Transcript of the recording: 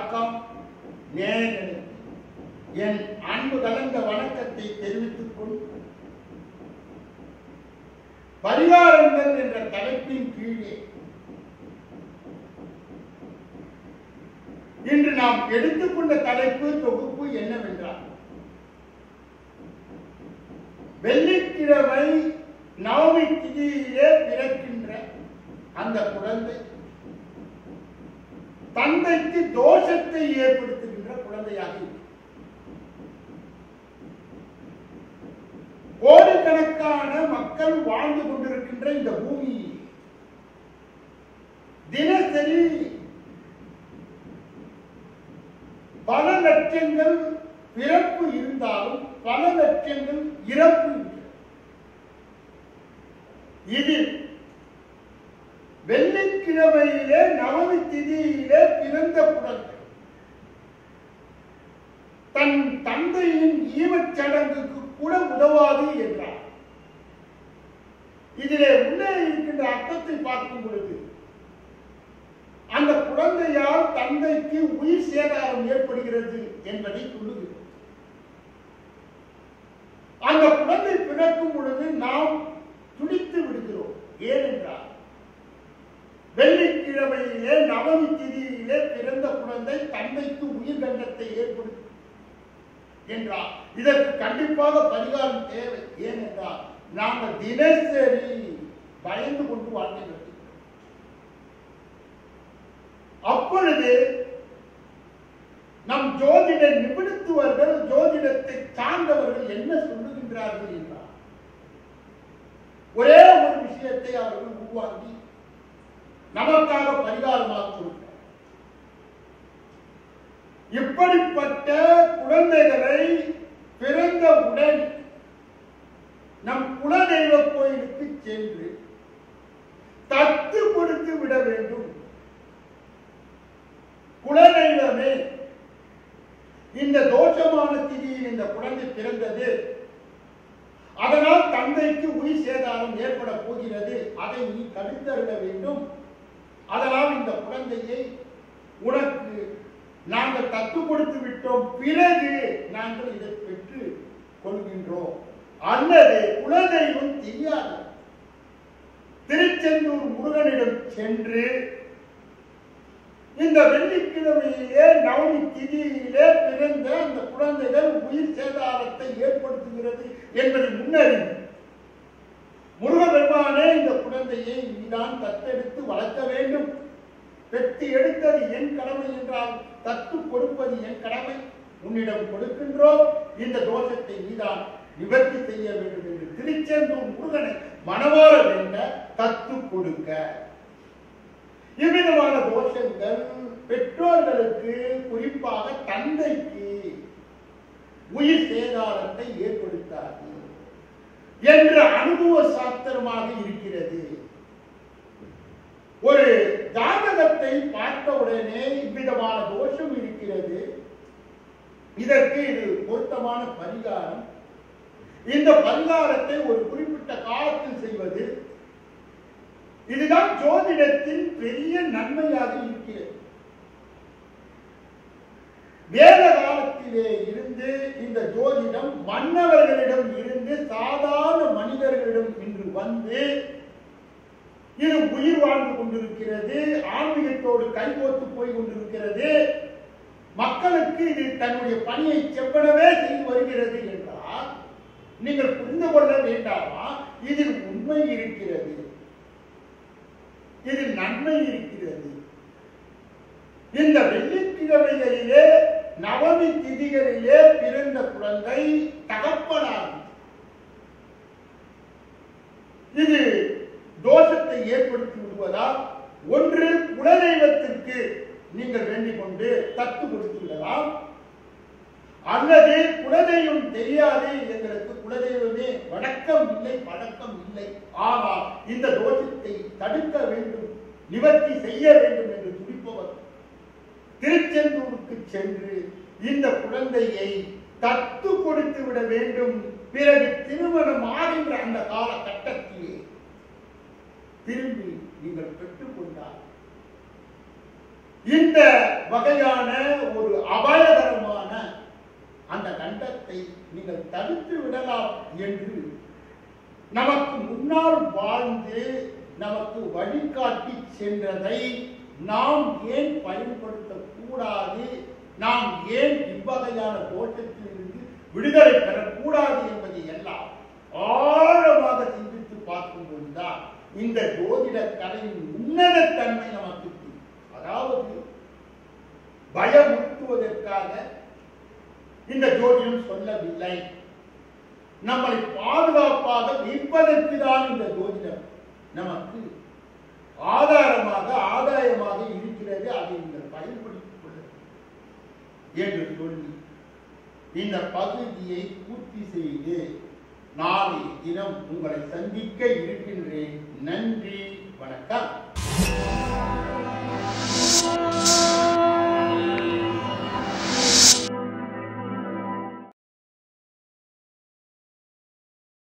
வணக்கம் நேயர்களே என் அன்பு கலந்த வணக்கத்தை தெரிவித்துக் கொண்டு பரிகாரங்கள் என்ற தலைப்பின் கீழே இன்று நாம் எடுத்துக்கொண்ட தலைப்பு தொகுப்பு என்னவென்றால் வெள்ளிக்கிழமை நவமி திதியிலே பிறக்கின்ற அந்த குழந்தை தந்தைக்கு தோஷத்தை ஏற்படுத்துகின்ற குழந்தையாக இருக்கு கோடிக்கணக்கான மக்கள் வாழ்ந்து கொண்டிருக்கின்ற இந்த பூமியில் தினசரி பல லட்சங்கள் பிறப்பு இருந்தாலும் பல லட்சங்கள் இறப்பு இருக்கிறது. இதில் வெள்ளிக்கிழமையிலே நவமி திதியிலே பிறந்த குழந்தை தன் தந்தையின் ஈமச் சடங்குக்கு கூட உதவாது என்றார் இதிலே உள்ளே இருக்கின்ற அர்த்தத்தை பார்க்கும் பொழுது அந்த குழந்தையால் தந்தைக்கு உயிர் சேதாரம் ஏற்படுகிறது என்பதை சொல்லுகிறது அந்த குழந்தை பிறக்கும் பொழுது நாம் துடித்து விடுகிறோம் ஏனென்றால் வெள்ளிக்கிழமையிலே நவமி திதியிலே பிறந்த குழந்தை தந்தைக்கு உயிர் தண்டத்தை ஏற்படுத்தும் என்றால் இதற்கு கண்டிப்பாக பரிகாரம் தேவை ஏனென்றால் நாங்கள் தினசரி பயந்து கொண்டு வாழ்க்கை நடத்துகிறோம் அப்பொழுது நம் ஜோதிட நிபுணத்துவர்கள் ஜோதிடத்தை சார்ந்தவர்கள் என்ன சொல்லுகின்றார்கள் என்றால் ஒரே ஒரு விஷயத்தை அவர்கள் உருவாக்கி நமக்காக பரிகாரமாக கொடுக்கிறார் இப்படிப்பட்ட குழந்தைகளை பிறந்தவுடன் நம் குலதெய்வ கோயிலுக்கு சென்று தத்து கொடுத்து விட வேண்டும் குலதெய்வமே இந்த தோஷமான திதியில் இந்த குழந்தை பிறந்தது அதனால் தந்தைக்கு உயிர் சேதாரம் ஏற்பட போகிறது அதை நீ தடுத்தருட வேண்டும் அதனால் இந்த குழந்தையை உனக்கு நாங்கள் தத்து கொடுத்து விட்டோம் பிறகு நாங்கள் இதை பெற்று கொள்கின்றோம் அல்லது குலதெய்வம் தெரியாது திருச்செந்தூர் முருகனிடம் சென்று இந்த வெள்ளிக்கிழமையிலே நவமி திதியிலே பிறந்த அந்த குழந்தைகள் உயிர் சேதாரத்தை ஏற்படுத்துகிறது என்பதை முன்னறிந்து முருகபெருமானே இந்த குழந்தையை நீதான் தத்தெடுத்து வளர்க்க வேண்டும் பெற்று எடுத்தது என் கடமை என்றால் தத்து கொடுப்பது என் கடமை உன்னிடம் கொடுக்கின்றோம் இந்த தோஷத்தை நீதான் நிவர்த்தி செய்ய வேண்டும் என்று திருச்செந்தூர் முருகனை மனவார வேண்ட தத்து கொடுக்க இவ்விதமான தோஷங்கள் பெற்றோர்களுக்கு குறிப்பாக தந்தைக்கு உயிர் சேதாரத்தை ஏற்படுத்தாது என்ற அனுபவ சாஸ்திரமாக இருக்கிறது ஒரு ஜாதகத்தை பார்த்தவுடனே இவ்விதமான தோஷம் இருக்கிறது இதற்கு இது பொருத்தமான பரிகாரம் இந்த பரிகாரத்தை ஒரு குறிப்பிட்ட காலத்தில் செய்வது இதுதான் ஜோதிடத்தின் பெரிய நன்மையாக இருக்கிறது வேத காலத்திலே இருந்து இந்த ஜோதிடம் மன்னவர்களிடம் இருந்து சாதாரண மனிதர்களிடம் இன்று வந்து இது உயிர் வாழ்ந்து கொண்டிருக்கிறது ஆன்மீகத்தோடு கைகோத்து போய் கொண்டிருக்கிறது மக்களுக்கு இது தன்னுடைய பணியை செவ்வனவே செய்து வருகிறது என்றால் நீங்கள் புரிந்து கொள்ள வேண்டாமா இதில் உண்மை இருக்கிறது இதில் நன்மை இருக்கிறது இந்த வெள்ளிக்கிழமைகளிலே நவமி திதிகளிலே பிறந்த குழந்தை தகப்பனாகும் இது தோஷத்தை ஏற்படுத்தி விடுவதால் ஒன்று குலதெய்வத்திற்கு நீங்கள் வேண்டிக் கொண்டு தத்து கொடுத்து விடலாம் அல்லது குலதெய்வம் தெரியாது எங்களுக்கு குலதெய்வமே வணக்கம் இல்லை பழக்கம் இல்லை ஆனால் இந்த தோஷத்தை தடுக்க வேண்டும் நிவர்த்தி செய்ய வேண்டும் என்று துடிப்பவர் திருச்செந்தூருக்கு சென்று இந்த குழந்தையை தத்து கொடுத்து விட வேண்டும் பிறகு திருமணம் ஆகின்ற அந்த காலகட்டத்திலே திரும்பி நீங்கள் பெற்றுக்கொண்டால் இந்த வகையான ஒரு அபாயகரமான அந்த கண்டத்தை நீங்கள் தடுத்து விடலாம் என்று நமக்கு முன்னால் வாழ்ந்து நமக்கு வழிகாட்டி சென்றதை நாம் ஏன் பயன்படுத்தக் கூடாது நாம் ஏன் இவ்வகையான தோட்டத்திலிருந்து விடுதலை பெறக்கூடாது என்பதை எல்லாம் ஆழமாக சிந்தித்து பார்க்கும்போதுதான் இந்த ஜோதிட கலையின் உன்னதத்தன்மை நமக்கு தெரியும். அதாவது பயமுறுத்துவதற்காக இந்த ஜோதிடம் சொல்லவில்லை நம்மளை பாதுகாப்பாக நிற்பதற்கு தான் இந்த ஜோதிடம் நமக்கு ஆதாரமாக ஆதாயமாக இருக்கிறது அதை நீங்கள் பயன்படுத்திக் கொள்ள என்று சொல்லி இந்த பகுதியை பூர்த்தி செய்து நாளை தினம் உங்களை சந்திக்க இருக்கின்றேன் நன்றி வணக்கம்